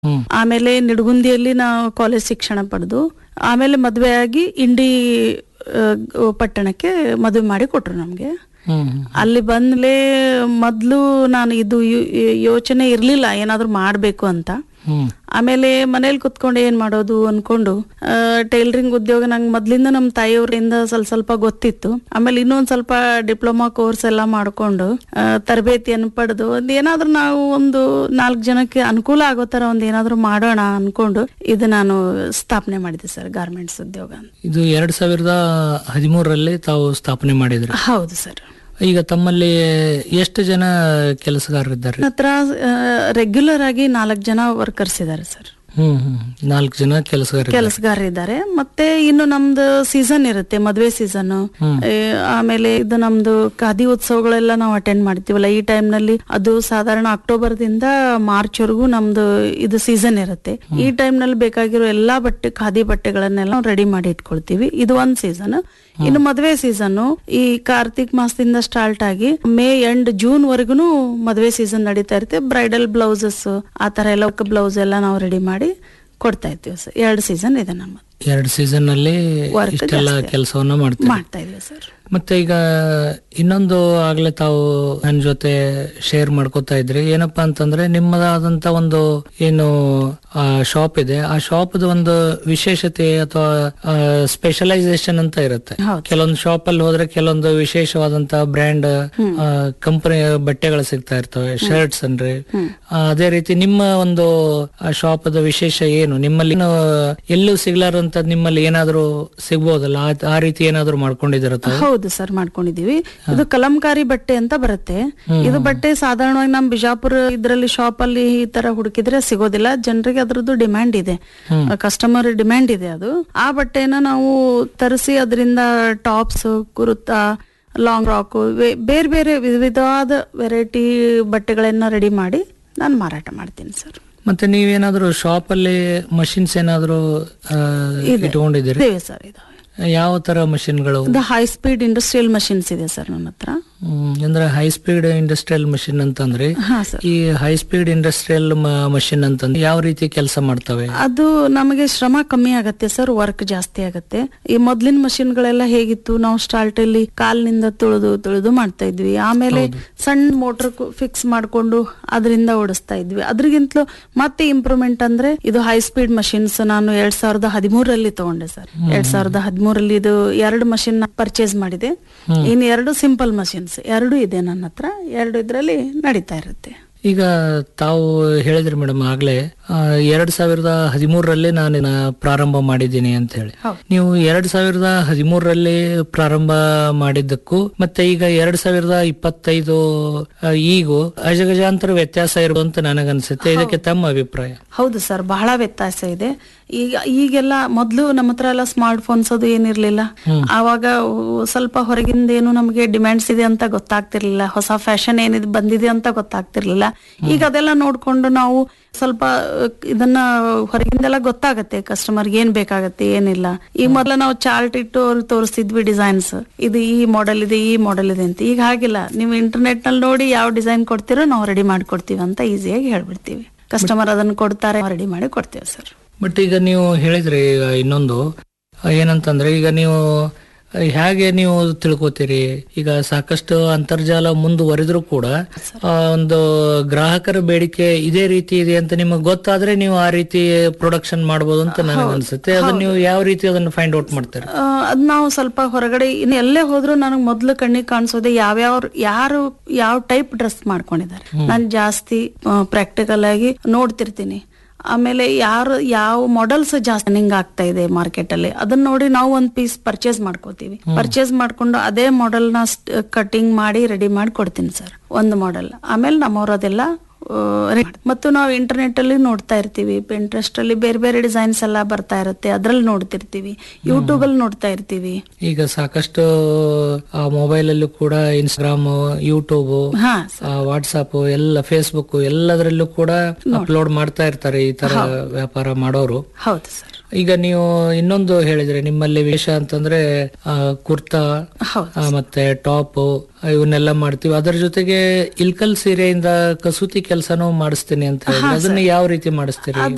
ಹ್ಮ್ ಆಮೇಲೆ ನಿಡಗುಂದಿಯಲ್ಲಿ ನಾವು ಕಾಲೇಜ್ ಶಿಕ್ಷಣ ಪಡೆದು ಆಮೇಲೆ ಮದುವೆ ಆಗಿ ಇಂಡಿ ಆ, ಪಟ್ಟಣಕ್ಕೆ ಮದುವೆ ಮಾಡಿ ಕೊಟ್ರು ನಮಗೆ ಹ್ಮ್ ಹ್ಮ್ ಅಲ್ಲಿ ಬಂದ್ಲೇ ಮೊದಲು ನಾನು ಇದು ಯೋ- ಯೋಚನೆ ಇರಲಿಲ್ಲ ಏನಾದರೂ ಮಾಡಬೇಕು ಅಂತ ಹ್ಮ್ ಆಮೇಲೆ ಮನೇಲಿ ಕುತ್ಕೊಂಡು ಏನ್ ಮಾಡೋದು ಅನ್ಕೊಂಡು ಟೈಲರಿಂಗ್ ಉದ್ಯೋಗ ನಂಗೆ ಮೊದ್ಲಿಂದ ನಮ್ಮ ತಾಯಿಯವರಿಂದ ಸ್ವಲ್ಪ ಸ್ವಲ್ಪ ಗೊತ್ತಿತ್ತು ಆಮೇಲೆ ಇನ್ನೊಂದ್ ಸ್ವಲ್ಪ ಡಿಪ್ಲೊಮಾ ಕೋರ್ಸ್ ಎಲ್ಲ ಮಾಡ್ಕೊಂಡು ಆ, ತರಬೇತಿಯನ್ನು ಪಡೆದು ಒಂದ್ ಏನಾದ್ರೂ ನಾವು ಒಂದು ನಾಲ್ಕು ಜನಕ್ಕೆ ಅನುಕೂಲ ಆಗೋ ತರ ಒಂದ್ ಏನಾದ್ರೂ ಮಾಡೋಣ ಅನ್ಕೊಂಡು ಇದು ನಾನು ಸ್ಥಾಪನೆ ಮಾಡಿದೆ ಸರ್ ಗಾರ್ಮೆಂಟ್ಸ್ ಉದ್ಯೋಗ ಅಂತ. ಇದು ಎರಡ್ ಸಾವಿರದ ಹದಿಮೂರರಲ್ಲಿ ತಾವು ಸ್ಥಾಪನೆ ಮಾಡಿದ್ರಿ ಹೌದು ಸರ್ ಈಗ ತಮ್ಮಲ್ಲಿ ಎಷ್ಟು ಜನ ಕೆಲಸಗಾರರಿದ್ದಾರೆ ನನ್ನ ಹತ್ರ ರೆಗ್ಯುಲರ್ ಆಗಿ ನಾಲ್ಕು ಜನ ವರ್ಕರ್ಸ್ ಇದ್ದಾರೆ ಸರ್ ಹ್ಮ್ ಹ್ಮ್ ನಾಲ್ಕು ಜನ ಕೆಲಸಗಾರ ಕೆಲಸಗಾರರಿದ್ದಾರೆ ಮತ್ತೆ ಇನ್ನು ನಮ್ದು ಸೀಸನ್ ಇರುತ್ತೆ ಮದ್ವೆ ಸೀಸನ್ ಆಮೇಲೆ ಇದು ನಮ್ದು ಖಾದಿ ಉತ್ಸವಗಳೆಲ್ಲ ನಾವು ಅಟೆಂಡ್ ಮಾಡ್ತೀವಲ್ಲ ಈ ಟೈಮ್ ನಲ್ಲಿ ಅದು ಸಾಧಾರಣ ಅಕ್ಟೋಬರ್ ದಿಂದ ಮಾರ್ಚ್ ವರೆಗೂ ನಮ್ದು ಇದು ಸೀಸನ್ ಇರುತ್ತೆ ಈ ಟೈಮ್ ನಲ್ಲಿ ಬೇಕಾಗಿರೋ ಎಲ್ಲಾ ಬಟ್ಟೆ ಖಾದಿ ಬಟ್ಟೆಗಳನ್ನೆಲ್ಲ ರೆಡಿ ಮಾಡಿ ಇಟ್ಕೊಳ್ತೀವಿ ಇದು ಒಂದ್ ಸೀಸನ್ ಇನ್ನು ಮದ್ವೆ ಸೀಸನ್ ಈ ಕಾರ್ತಿಕ್ ಮಾಸದಿಂದ ಸ್ಟಾರ್ಟ್ ಆಗಿ ಮೇ ಎಂಡ್ ಜೂನ್ ವರೆಗೂ ಮದ್ವೆ ಸೀಸನ್ ನಡೀತಾ ಇರುತ್ತೆ ಬ್ರೈಡಲ್ ಬ್ಲೌಸಸ್ ಆ ತರ ಎಲ್ಲ ಬ್ಲೌಸ್ ಎಲ್ಲ ನಾವು ರೆಡಿ ಮಾಡಿ ಕೊಡ್ತಾ ಇರ್ತೀವಿ ಸರ್ ಎರಡು ಸೀಸನ್ ಇದೆ ನಮ್ಮ ಎರಡು ಸೀಸನ್ ಅಲ್ಲಿ Work ಇಷ್ಟೆಲ್ಲ ಜಾಸ್ತಿ. ಕೆಲಸವನ್ನ ಮಾಡ್ತೀವಿ ಮಾಡ್ತಾ ಇದೀವಿ ಸರ್ ಮತ್ತೆ ಈಗ ಇನ್ನೊಂದು ಆಗ್ಲೇ ತಾವು ನನ್ನ ಜೊತೆ ಶೇರ್ ಮಾಡ್ಕೋತಾ ಇದ್ರಿ ಏನಪ್ಪಾ ಅಂತಂದ್ರೆ ನಿಮ್ಮದಾದಂತ ಒಂದು ಏನು ಶಾಪ್ ಇದೆ ಆ ಶಾಪ್ ಒಂದು ವಿಶೇಷತೆ ಅಥವಾ ಸ್ಪೆಷಲೈಸೇಷನ್ ಅಂತ ಇರುತ್ತೆ ಹೌದು. ಕೆಲವೊಂದು ಶಾಪ್ ಅಲ್ಲಿ ಹೋದ್ರೆ ಕೆಲವೊಂದು ವಿಶೇಷವಾದಂತ ಬ್ರ್ಯಾಂಡ್ ಕಂಪನಿ ಬಟ್ಟೆಗಳು ಸಿಗ್ತಾ ಇರ್ತವೆ ಶರ್ಟ್ಸ್ ಅನ್ರಿ ಆ, ಅದೇ ರೀತಿ ನಿಮ್ಮ ಒಂದು ಶಾಪ್ ವಿಶೇಷ ಏನು ನಿಮ್ಮಲ್ಲಿ ಏನು ಎಲ್ಲೂ ಸಿಗ್ಲಾರಂತ ನಿಮ್ಮಲ್ಲಿ ಏನಾದ್ರೂ ಸಿಗ್ಬೋದಲ್ಲ ಆ- ಆ ರೀತಿ ಏನಾದ್ರೂ ಮಾಡ್ಕೊಂಡಿದ್ದೀರ ತಾವು ಹೌದು ಸರ್ ಮಾಡ್ಕೊಂಡಿದೀವಿ ಇದು ಕಲಂಕಾರಿ ಬಟ್ಟೆ ಅಂತ ಬರುತ್ತೆ ಇದು ಬಟ್ಟೆ ಸಾಧಾರಣವಾಗಿ ನಮ್ ಬಿಜಾಪುರ ಇದ್ರಲ್ಲಿ ಶಾಪ್ ಅಲ್ಲಿ ಈ ತರ ಹುಡುಕಿದ್ರೆ ಸಿಗೋದಿಲ್ಲ ಜನರಿಗೆ ಅದ್ರದ್ದು ಡಿಮ್ಯಾಂಡ್ ಇದೆ ಕಸ್ಟಮರ್ ಡಿಮ್ಯಾಂಡ್ ಇದೆ ಅದು ಆ ಬಟ್ಟೆನ ನಾವು ತರಿಸಿ ಅದರಿಂದ ಟಾಪ್ಸ್ ಕುರುತಾ ಲಾಂಗ್ ಫ್ರಾಕ್ ಬೇರೆ ಬೇರೆ ವಿಧವಾದ ವೆರೈಟಿ ಬಟ್ಟೆಗಳನ್ನ ರೆಡಿ ಮಾಡಿ ನಾನು ಮಾರಾಟ ಮಾಡ್ತೀನಿ ಸರ್ ಮತ್ತೆ ನೀವೇನಾದ್ರೂ ಶಾಪ್ ಅಲ್ಲಿ ಮಷಿನ್ಸ್ ಏನಾದ್ರೂ ಆ, ಇಟ್ಕೊಂಡಿದ್ದೀರಿ ಇದೇವೆ ಸರ್ ಇದು ಯಾವ ತರ ಮಷಿನ್ಗಳು ಇದು ಹೈ ಸ್ಪೀಡ್ ಇಂಡಸ್ಟ್ರಿಯಲ್ ಮಷಿನ್ಸ್ ಇದೆ ಸರ್ ನನ್ನ ಹತ್ರ ಹ್ಮ್, ಅಂದ್ರೆ ಹೈ ಸ್ಪೀಡ್ ಇಂಡಸ್ಟ್ರಿಯಲ್ ಮಷಿನ್ ಅಂತಂದ್ರೆ ಹಾ ಸರ್ ಈ ಹೈ ಸ್ಪೀಡ್ ಇಂಡಸ್ಟ್ರಿಯಲ್ ಮಷಿನ್ ಅಂತಂದ್ರೆ ಯಾವ ರೀತಿ ಕೆಲಸ ಮಾಡ್ತವೆ ಅದು ನಮಗೆ ಶ್ರಮ ಕಮ್ಮಿ ಆಗತ್ತೆ ಸರ್ ವರ್ಕ್ ಜಾಸ್ತಿ ಆಗತ್ತೆ ಈ ಮೊದ್ಲಿನ ಮಷಿನ್ಗಳೆಲ್ಲ ಹೇಗಿತ್ತು ನಾವು ಸ್ಟಾರ್ಟ್ ಅಲ್ಲಿ ಕಾಲ್ನಿಂದ ತುಳಿದು ತುಳಿದು ಮಾಡ್ತಾ ಇದ್ವಿ ಆಮೇಲೆ ಸಣ್ಣ ಮೋಟರ್ ಫಿಕ್ಸ್ ಮಾಡ್ಕೊಂಡು ಅದರಿಂದ ಓಡಿಸ್ತಾ ಇದ್ವಿ ಅದ್ರಿಗಿಂತಲೂ ಮತ್ತೆ ಇಂಪ್ರೂವ್ಮೆಂಟ್ ಅಂದ್ರೆ ಇದು ಹೈ ಸ್ಪೀಡ್ ಮಷಿನ್ಸ್ ನಾನು ಎರಡ್ ಸಾವಿರದ ಹದಿಮೂರರಲ್ಲಿ ತಗೊಂಡೆ ಸರ್ ಎರಡ್ ಸಾವಿರದ ಹದಿಮೂರಲ್ಲಿ ಇದು ಎರಡು ಮಷಿನ್ ಪರ್ಚೇಸ್ ಮಾಡಿದೆ ಇನ್ ಎರಡು ಸಿಂಪಲ್ ಮಷಿನ್ಸ್ ಎರಡು ಇದೆ ನನ್ನ ಹತ್ರ ಎರಡು ಇದ್ರಲ್ಲಿ ನಡೀತಾ ಇರುತ್ತೆ ಈಗ ತಾವು ಹೇಳಿದ್ರಿ ಮೇಡಮ್ ಆಗ್ಲೇ ಆ, ಎರಡ್ ಸಾವಿರದ ಹದಿಮೂರರಲ್ಲಿ ನಾನು ಇದನ್ನ ಪ್ರಾರಂಭ ಮಾಡಿದ್ದೀನಿ ಅಂತ ಹೇಳಿ ಹೌದು. ನೀವು ಎರಡ್ ಸಾವಿರದ ಹದಿಮೂರರಲ್ಲಿ ಪ್ರಾರಂಭ ಮಾಡಿದ್ದಕ್ಕೂ ಮತ್ತೆ ಈಗ ಎರಡ್ ಸಾವಿರದ ಇಪ್ಪತ್ತೈದು ಆ, ಈಗೂ ಅಜಗಜಾಂತರ ವ್ಯತ್ಯಾಸ ಇರೋದು ಅಂತ ನನಗನ್ಸುತ್ತೆ ಇದಕ್ಕೆ ತಮ್ಮ ಅಭಿಪ್ರಾಯ ಹೌದು ಸರ್ ಬಹಳ ವ್ಯತ್ಯಾಸ ಇದೆ ಈಗ ಈಗೆಲ್ಲ ಮೊದ್ಲು ನಮ್ಮ ಹತ್ರ ಎಲ್ಲ ಸ್ಮಾರ್ಟ್ ಫೋನ್ಸ್ ಅದು ಏನಿರ್ಲಿಲ್ಲ ಆವಾಗ ಸ್ವಲ್ಪ ಹೊರಗಿಂದ ಏನು ನಮಗೆ ಡಿಮ್ಯಾಂಡ್ಸ್ ಇದೆ ಅಂತ ಗೊತ್ತಾಗ್ತಿರ್ಲಿಲ್ಲ ಹೊಸ ಫ್ಯಾಷನ್ ಏನಿದೆ ಬಂದಿದೆ ಅಂತ ಗೊತ್ತಾಗ್ತಿರ್ಲಿಲ್ಲ ಈಗ ಅದೆಲ್ಲ ನೋಡ್ಕೊಂಡು ನಾವು ಸ್ವಲ್ಪ ಅಹ್, ಇದನ್ನ ಹೊರಗಿಂದೆಲ್ಲ ಗೊತ್ತಾಗತ್ತೆ ಕಸ್ಟಮರ್ಗೆ ಏನ್ ಬೇಕಾಗತ್ತೆ ಏನಿಲ್ಲ ಈಗ ಮೊದಲ ನಾವು ಚಾರ್ಟ್ ಇಟ್ಟು ಅವ್ರಿಗೆ ತೋರಿಸ್ತಿದ್ವಿ ಡಿಸೈನ್ಸ್ ಇದು ಈ ಮಾಡೆಲ್ ಇದೆ ಈ ಮಾಡೆಲ್ ಇದೆ ಅಂತ ಈಗ ಹಾಗಿಲ್ಲ ನೀವು ಇಂಟರ್ನೆಟ್ ನಲ್ಲಿ ನೋಡಿ ಯಾವ ಡಿಸೈನ್ ಕೊಡ್ತೀರೋ ನಾವು ರೆಡಿ ಮಾಡ್ಕೊಡ್ತೀವಿ ಅಂತ ಈಸಿಯಾಗಿ ಹೇಳ್ಬಿಡ್ತೀವಿ ಕಸ್ಟಮರ್ ಅದನ್ನ ಕೊಡ್ತಾರೆ ರೆಡಿ ಮಾಡಿ ಕೊಡ್ತೇವೆ ಸರ್ ಬಟ್ ಈಗ ನೀವು ಹೇಳಿದ್ರಿ ಈಗ ಇನ್ನೊಂದು ಆ, ಏನಂತಂದ್ರೆ ಈಗ ನೀವು ಆ, ಹೇಗೆ ನೀವು ತಿಳ್ಕೊತೀರಿ ಈಗ ಸಾಕಷ್ಟು ಅಂತರ್ಜಾಲ ಮುಂದುವರೆದ್ರು ಕೂಡ ಆ, ಒಂದು ಗ್ರಾಹಕರ ಬೇಡಿಕೆ ಇದೇ ರೀತಿ ಇದೆ ಅಂತ ನಿಮಗೆ ಗೊತ್ತಾದ್ರೆ ನೀವು ಆ ರೀತಿ ಪ್ರೊಡಕ್ಷನ್ ಮಾಡ್ಬೋದು ಅಂತ ನನಗೆ ಅನ್ಸುತ್ತೆ ಅದನ್ನ ನೀವು ಯಾವ ರೀತಿ ಅದನ್ನ ಫೈಂಡ್ ಔಟ್ ಮಾಡ್ತೀರಿ ಆ, ಅದ್ ನಾವು ಸ್ವಲ್ಪ ಹೊರಗಡೆ ಇನ್ನು ಎಲ್ಲೇ ಹೋದ್ರು ನನಗೆ ಮೊದ್ಲು ಕಣ್ಣಿಗೆ ಕಾಣಿಸೋದೆ ಯಾವ್ಯಾವ ಯಾರು ಯಾವ ಟೈಪ್ ಡ್ರೆಸ್ ಮಾಡ್ಕೊಂಡಿದ್ದಾರೆ ನಾನು ಜಾಸ್ತಿ ಪ್ರಾಕ್ಟಿಕಲ್ ಆಗಿ ನೋಡ್ತಿರ್ತೀನಿ ಆಮೇಲೆ ಯಾರು ಯಾವ ಮಾಡೆಲ್ಸ್ ಜಾಸ್ತಿ ರನ್ನಿಂಗ್ ಆಗ್ತಾ ಇದೆ ಮಾರ್ಕೆಟ್ ಅಲ್ಲಿ ಅದನ್ನ ನೋಡಿ ನಾವು ಒಂದ್ ಪೀಸ್ ಪರ್ಚೇಸ್ ಮಾಡ್ಕೋತೀವಿ ಪರ್ಚೇಸ್ ಮಾಡ್ಕೊಂಡು ಅದೇ ಮಾಡೆಲ್ ನ ಕಟಿಂಗ್ ಮಾಡಿ ರೆಡಿ ಮಾಡಿ ಕೊಡ್ತೀನಿ ಸರ್ ಒಂದು ಮಾಡೆಲ್ ಆಮೇಲೆ ನಮ್ಮವ್ರು ಅದೆಲ್ಲ ಆ, ready ಮಾಡ್- ಮತ್ತು ನಾವು ಇಂಟರ್ನೆಟ್ ಅಲ್ಲಿ ನೋಡ್ತಾ ಇರ್ತೀವಿ ಪಿಂಟ್ರೆಸ್ಟ್ ಅಲ್ಲಿ ಬೇರೆ ಬೇರೆ ಡಿಸೈನ್ಸ್ ಎಲ್ಲ ಬರ್ತಾ ಇರುತ್ತೆ ಅದ್ರಲ್ಲಿ ನೋಡ್ತಿರ್ತೀವಿ ಯೂಟ್ಯೂಬ್ ಅಲ್ಲಿ ನೋಡ್ತಾ ಇರ್ತೀವಿ ಈಗ ಸಾಕಷ್ಟು ಆ ಮೊಬೈಲ್ ಅಲ್ಲೂ ಕೂಡ ಇನ್ಸ್ಟಾಗ್ರಾಮ್ ಯೂಟ್ಯೂಬ್ ಹಾ ವಾಟ್ಸಪ್ ಎಲ್ಲ ಫೇಸ್ಬುಕ್ ಎಲ್ಲದರಲ್ಲೂ ಕೂಡ ಅಪ್ಲೋಡ್ ಮಾಡ್ತಾ ಇರ್ತಾರೆ ಈ ತರ ವ್ಯಾಪಾರ ಮಾಡೋರು ಹೌದು ಸರ್ ಈಗ ನೀವು ಇನ್ನೊಂದು ಹೇಳಿದ್ರೆ ನಿಮ್ಮಲ್ಲಿ ವಿಶೇಷ ಅಂತಂದ್ರೆ ಆ, ಕುರ್ತಾ ಹೌದು ಆ, ಮತ್ತೆ ಟಾಪ್ ಇವನ್ನೆಲ್ಲ ಮಾಡ್ತೀವಿ ಅದರ ಜೊತೆಗೆ ಇಲ್ಕಲ್ ಸೀರೆಯಿಂದ ಕಸೂತಿ ಕೆಲಸನೂ ಮಾಡಿಸ್ತೀನಿ ಅಂತ ಹೇಳಿ ಅದನ್ನ ಯಾವ ರೀತಿ ಮಾಡಿಸ್ತೀರಿ